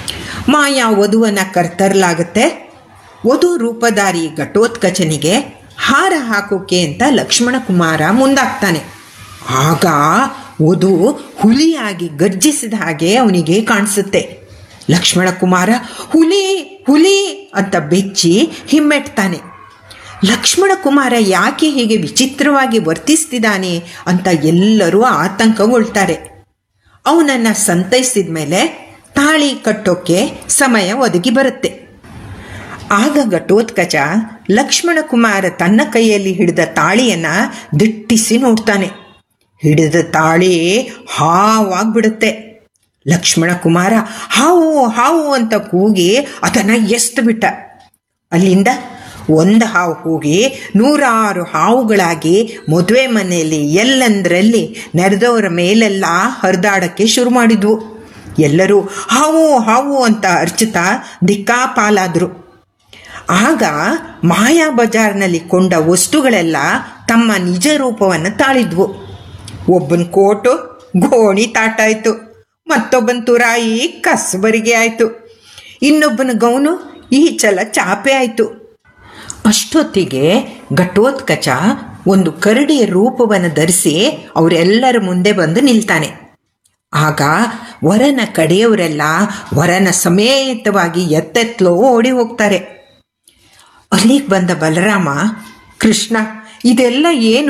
ಮಾಯಾ ವಧುವನ್ನ ಕರ್ತರಲಾಗುತ್ತೆ ವಧು ರೂಪಧಾರಿ ಘಟೋತ್ಕಚನಿಗೆ ಹಾರ ಹಾಕೋಕೆ ಅಂತ ಲಕ್ಷ್ಮಣ ಕುಮಾರ ಮುಂದಾಗ್ತಾನೆ ಆಗ ವಧು ಹುಲಿಯಾಗಿ ಗರ್ಜಿಸಿದ ಹಾಗೆ ಅವನಿಗೆ ಕಾಣಿಸುತ್ತೆ ಲಕ್ಷ್ಮಣ ಕುಮಾರ ಹುಲಿ ಹುಲಿ ಅಂತ ಬೆಚ್ಚಿ ಹಿಮ್ಮೆಟ್ತಾನೆ ಲಕ್ಷ್ಮಣ ಕುಮಾರ ಯಾಕೆ ಹೀಗೆ ವಿಚಿತ್ರವಾಗಿ ವರ್ತಿಸ್ತಿದ್ದಾನೆ ಅಂತ ಎಲ್ಲರೂ ಆತಂಕಗೊಳ್ತಾರೆ ಅವನನ್ನು ಸಂತೈಸಿದ ಮೇಲೆ ತಾಳಿ ಕಟ್ಟೋಕ್ಕೆ ಸಮಯ ಒದಗಿ ಬರುತ್ತೆ ಆಗ ಘಟೋತ್ಕಚ ಲಕ್ಷ್ಮಣ ಕುಮಾರ ತನ್ನ ಕೈಯಲ್ಲಿ ಹಿಡಿದ ತಾಳಿಯನ್ನ ದಿಟ್ಟಿಸಿ ನೋಡ್ತಾನೆ ಹಿಡಿದ ತಾಳಿ ಹಾವಾಗ್ಬಿಡುತ್ತೆ ಲಕ್ಷ್ಮಣ ಕುಮಾರ ಹಾವು ಹಾವು ಅಂತ ಕೂಗಿ ಅದನ್ನ ಎಸ್ತು ಬಿಟ್ಟ ಅಲ್ಲಿಂದ ಒಂದು ಹಾವು ಹೋಗಿ ನೂರಾರು ಹಾವುಗಳಾಗಿ ಮದುವೆ ಮನೆಯಲ್ಲಿ ಎಲ್ಲಂದ್ರಲ್ಲಿ ನೆರೆದವರ ಮೇಲೆಲ್ಲ ಹರಿದಾಡಕ್ಕೆ ಶುರು ಮಾಡಿದ್ವು ಎಲ್ಲರೂ ಹಾವು ಹಾವು ಅಂತ ಅರ್ಚುತ್ತಾ ದಿಕ್ಕಾಪಾಲಾದ್ರು ಆಗ ಮಾಯಾ ಬಜಾರ್ನಲ್ಲಿ ಕೊಂಡ ವಸ್ತುಗಳೆಲ್ಲ ತಮ್ಮ ನಿಜ ರೂಪವನ್ನು ತಾಳಿದ್ವು ಒಬ್ಬನ ಕೋಟು ಗೋಣಿ ತಾಟಾಯ್ತು ಮತ್ತೊಬ್ಬನ ತುರಾಯಿ ಕಸಬರಿಗೆ ಆಯ್ತು ಇನ್ನೊಬ್ಬನ ಗೌನು ಈಚಲ ಚಾಪೆ ಆಯ್ತು ಅಷ್ಟೊತ್ತಿಗೆ ಘಟೋತ್ಕಚ ಒಂದು ಕರಡಿಯ ರೂಪವನ್ನು ಧರಿಸಿ ಅವರೆಲ್ಲರ ಮುಂದೆ ಬಂದು ನಿಲ್ತಾನೆ ಆಗ ವರನ ಕಡೆಯವರೆಲ್ಲ ವರನ ಸಮೇತವಾಗಿ ಎತ್ತೆತ್ಲೋ ಓಡಿ ಹೋಗ್ತಾರೆ ಅಲ್ಲಿಗೆ ಬಂದ ಬಲರಾಮ ಕೃಷ್ಣ ಇದೆಲ್ಲ ಏನು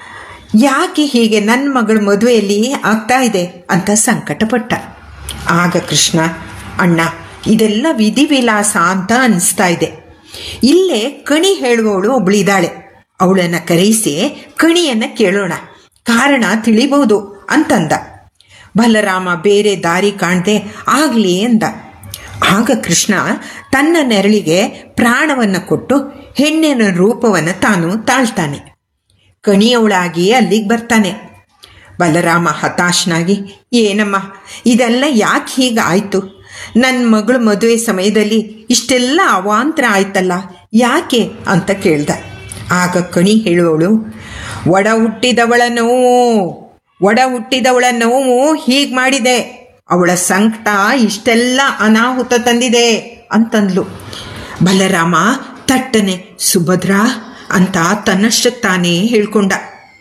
ಯಾಕೆ ಹೀಗೆ ನನ್ನ ಮಗಳ ಮದುವೆಯಲ್ಲಿ ಆಗ್ತಾ ಇದೆ ಅಂತ ಸಂಕಟಪಟ್ಟ ಆಗ ಕೃಷ್ಣ ಅಣ್ಣ ಇದೆಲ್ಲ ವಿಧಿವಿಲಾಸ ಅಂತ ಅನಿಸ್ತಾ ಇದೆ ಇಲ್ಲೇ ಕಣಿ ಹೇಳುವವಳು ಒಬ್ಳಿದಾಳೆ ಅವಳನ್ನು ಕರೆಯಿಸಿ ಕಣಿಯನ್ನು ಕೇಳೋಣ ಕಾರಣ ತಿಳಿಬಹುದು ಅಂತಂದ ಬಲರಾಮ ಬೇರೆ ದಾರಿ ಕಾಣದೆ ಆಗಲಿ ಎಂದ ಆಗ ಕೃಷ್ಣ ತನ್ನ ನೆರಳಿಗೆ ಪ್ರಾಣವನ್ನು ಕೊಟ್ಟು ಹೆಣ್ಣಿನ ರೂಪವನ್ನು ತಾನು ತಾಳ್ತಾನೆ ಕಣಿಯವಳಾಗಿ ಅಲ್ಲಿಗೆ ಬರ್ತಾನೆ ಬಲರಾಮ ಹತಾಶನಾಗಿ ಏನಮ್ಮ ಇದೆಲ್ಲ ಯಾಕೆ ಹೀಗೆ ಆಯಿತು ನನ್ನ ಮಗಳ ಮದುವೆ ಸಮಯದಲ್ಲಿ ಇಷ್ಟೆಲ್ಲ ಅವಾಂತರ ಆಯ್ತಲ್ಲ ಯಾಕೆ ಅಂತ ಕೇಳ್ದ ಆಗ ಕಣಿ ಹೇಳುವವಳು ಒಡ ಹುಟ್ಟಿದವಳ ನೋವು ಒಡ ಹುಟ್ಟಿದವಳ ನೋವು ಹೀಗೆ ಮಾಡಿದೆ ಅವಳ ಸಂಕಟ ಇಷ್ಟೆಲ್ಲ ಅನಾಹುತ ತಂದಿದೆ ಅಂತಂದ್ಲು ಬಲರಾಮ ತಟ್ಟನೆ ಸುಭದ್ರ ಅಂತ ತನ್ನಷ್ಟಕ್ಕೆ ತಾನೇ ಹೇಳ್ಕೊಂಡ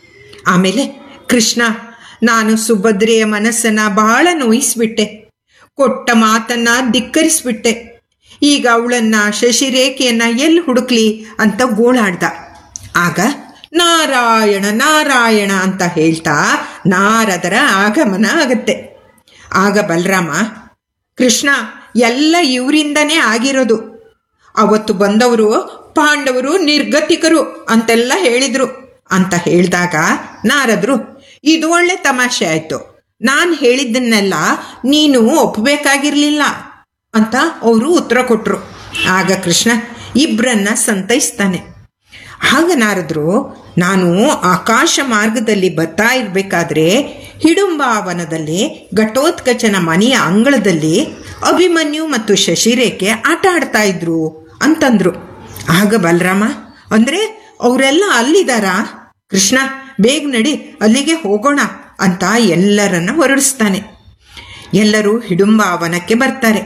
ಆಮೇಲೆ ಕೃಷ್ಣ ನಾನು ಸುಭದ್ರೆಯ ಮನಸ್ಸನ್ನ ಬಹಳ ನೋಯಿಸ್ಬಿಟ್ಟೆ ಕೊಟ್ಟ ಮಾತನ್ನ ಧಿಕ್ಕರಿಸ್ಬಿಟ್ಟೆ ಈಗ ಅವಳನ್ನ ಶಶಿರೇಖೆಯನ್ನ ಎಲ್ಲಿ ಹುಡುಕ್ಲಿ ಅಂತ ಗೋಳಾಡ್ದ ಆಗ ನಾರಾಯಣ ನಾರಾಯಣ ಅಂತ ಹೇಳ್ತಾ ನಾರದರ ಆಗಮನ ಆಗತ್ತೆ ಆಗ ಬಲರಾಮ ಕೃಷ್ಣ ಎಲ್ಲ ಇವರಿಂದನೇ ಆಗಿರೋದು ಅವತ್ತು ಬಂದವರು ಪಾಂಡವರು ನಿರ್ಗತಿಕರು ಅಂತೆಲ್ಲ ಹೇಳಿದ್ರು ಅಂತ ಹೇಳಿದಾಗ ನಾರದ್ರು ಇದು ಒಳ್ಳೆ ತಮಾಷೆ ಆಯ್ತು ನಾನು ಹೇಳಿದ್ದನ್ನೆಲ್ಲ ನೀನು ಒಪ್ಪಬೇಕಾಗಿರ್ಲಿಲ್ಲ ಅಂತ ಅವರು ಉತ್ತರ ಕೊಟ್ಟರು ಆಗ ಕೃಷ್ಣ ಇಬ್ಬರನ್ನ ಸಂತೈಸ್ತಾನೆ ಆಗ ನಾರದ್ರು ನಾನು ಆಕಾಶ ಮಾರ್ಗದಲ್ಲಿ ಬರ್ತಾ ಇರಬೇಕಾದ್ರೆ ಹಿಡುಂಬಾವನದಲ್ಲಿ ಘಟೋತ್ಕಚನ ಮನೆಯ ಅಂಗಳದಲ್ಲಿ ಅಭಿಮನ್ಯು ಮತ್ತು ಶಶಿರೇಖೆ ಆಟ ಆಡ್ತಾ ಇದ್ರು ಅಂತಂದ್ರು ಆಗ ಬಲರಾಮ ಅಂದರೆ ಅವರೆಲ್ಲ ಅಲ್ಲಿದ್ದಾರಾ ಕೃಷ್ಣ ಬೇಗ ನಡಿ ಅಲ್ಲಿಗೆ ಹೋಗೋಣ ಅಂತ ಎಲ್ಲರನ್ನ ಹೊರಡಿಸ್ತಾನೆ ಎಲ್ಲರೂ ಹಿಡುಂಬಾವನಕ್ಕೆ ಬರ್ತಾರೆ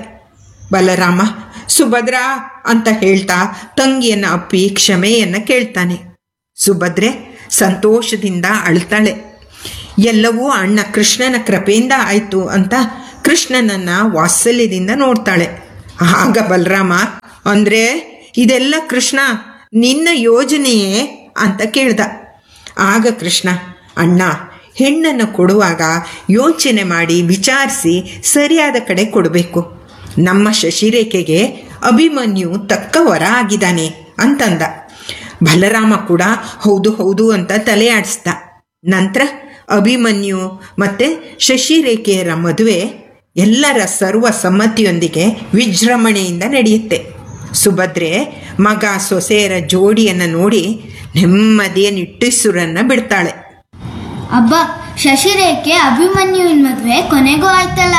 ಬಲರಾಮ ಸುಭದ್ರ ಅಂತ ಹೇಳ್ತಾ ತಂಗಿಯನ್ನು ಅಪ್ಪಿ ಕ್ಷಮೆಯನ್ನು ಕೇಳ್ತಾನೆ ಸುಭದ್ರೆ ಸಂತೋಷದಿಂದ ಅಳ್ತಾಳೆ ಎಲ್ಲವೂ ಅಣ್ಣ ಕೃಷ್ಣನ ಕೃಪೆಯಿಂದ ಆಯಿತು ಅಂತ ಕೃಷ್ಣನನ್ನ ವಾತ್ಸಲ್ಯದಿಂದ ನೋಡ್ತಾಳೆ ಆಗ ಬಲರಾಮ ಅಂದರೆ ಇದೆಲ್ಲ ಕೃಷ್ಣ ನಿನ್ನ ಯೋಜನೆಯೇ ಅಂತ ಕೇಳ್ದ ಆಗ ಕೃಷ್ಣ ಅಣ್ಣ ಹೆಣ್ಣನ್ನು ಕೊಡುವಾಗ ಯೋಚನೆ ಮಾಡಿ ವಿಚಾರಿಸಿ ಸರಿಯಾದ ಕಡೆ ಕೊಡಬೇಕು ನಮ್ಮ ಶಶಿರೇಖೆಗೆ ಅಭಿಮನ್ಯು ತಕ್ಕ ವರ ಆಗಿದ್ದಾನೆ ಅಂತಂದ ಬಲರಾಮ ಕೂಡ ಹೌದು ಹೌದು ಅಂತ ತಲೆ ಆಡಿಸ್ದ ನಂತರ ಅಭಿಮನ್ಯು ಮತ್ತು ಶಶಿರೇಖೆಯರ ಮದುವೆ ಎಲ್ಲರ ಸರ್ವ ಸಮ್ಮತಿಯೊಂದಿಗೆ ವಿಜೃಂಭಣೆಯಿಂದ ನಡೆಯುತ್ತೆ ಸುಭದ್ರೆ ಮಗ ಸೊಸೆಯರ ಜೋಡಿಯನ್ನು ನೋಡಿ ನೆಮ್ಮದಿಯ ನಿಟ್ಟುಸುರನ್ನ ಬಿಡ್ತಾಳೆ ಅಬ್ಬ ಶಶಿರೇಖೆ ಅಭಿಮನ್ಯುವಿನ ಮದ್ವೆ ಕೊನೆಗೂ ಆಯ್ತಲ್ಲ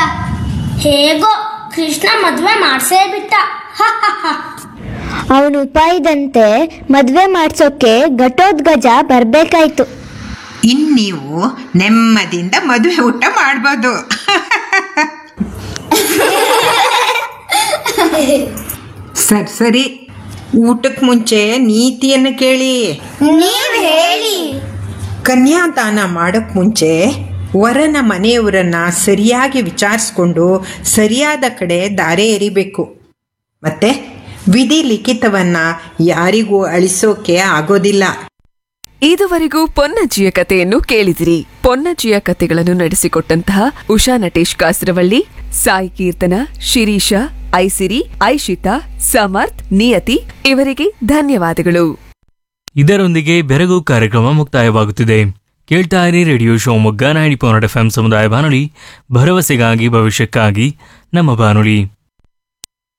ಹೇಗೋ ಕೃಷ್ಣ ಮದ್ವೆ ಮಾಡ್ಸೇ ಬಿಟ್ಟ ಅವನು ಉಪಾಯದಂತೆ ಮದ್ವೆ ಮಾಡ್ಸೋಕೆ ಘಟೋದ್ಗಜ ಬರ್ಬೇಕಾಯ್ತು ಇನ್ನೀವು ನೆಮ್ಮದಿಯಿಂದ ಮದುವೆ ಊಟ ಮಾಡ್ಬೋದು ಸರಿ ಸರಿ ಊಟಕ್ಕೆ ಮುಂಚೆ ನೀತಿಯನ್ನು ಕೇಳಿ ನೀವ್ ಹೇಳಿ ಕನ್ಯಾದಾನ ಮಾಡೋಕ್ಕೆ ಮುಂಚೆ ವರನ ಮನೆಯವರನ್ನ ಸರಿಯಾಗಿ ವಿಚಾರಿಸ್ಕೊಂಡು ಸರಿಯಾದ ಕಡೆ ದಾರೆ ಎರಿಬೇಕು ಮತ್ತೆ ವಿಧಿ ಲಿಖಿತವನ್ನ ಯಾರಿಗೂ ಅಳಿಸೋಕೆ ಆಗೋದಿಲ್ಲ ಇದುವರೆಗೂ ಪೊನ್ನಜ್ಜಿಯ ಕಥೆಯನ್ನು ಕೇಳಿದಿರಿ ಪೊನ್ನಜ್ಜಿಯ ಕಥೆಗಳನ್ನು ನಡೆಸಿಕೊಟ್ಟಂತಹ ಉಷಾ ನಟೇಶ್ ಕಾಸರವಳ್ಳಿ ಸಾಯಿ ಕೀರ್ತನ ಶಿರೀಷ ಐಸಿರಿ ಐಶಿತಾ ಸಮರ್ಥ್ ನಿಯತಿ ಇವರಿಗೆ ಧನ್ಯವಾದಗಳು ಇದರೊಂದಿಗೆ ಬೆರಗು ಕಾರ್ಯಕ್ರಮ ಮುಕ್ತಾಯವಾಗುತ್ತಿದೆ ಕೇಳ್ತಾ ಇರಿ radio Shivamogga ninety point F M ಸಮುದಾಯ ಬಾನುಲಿ ಭರವಸೆಗಾಗಿ ಭವಿಷ್ಯಕ್ಕಾಗಿ ನಮ್ಮ ಬಾನುಲಿ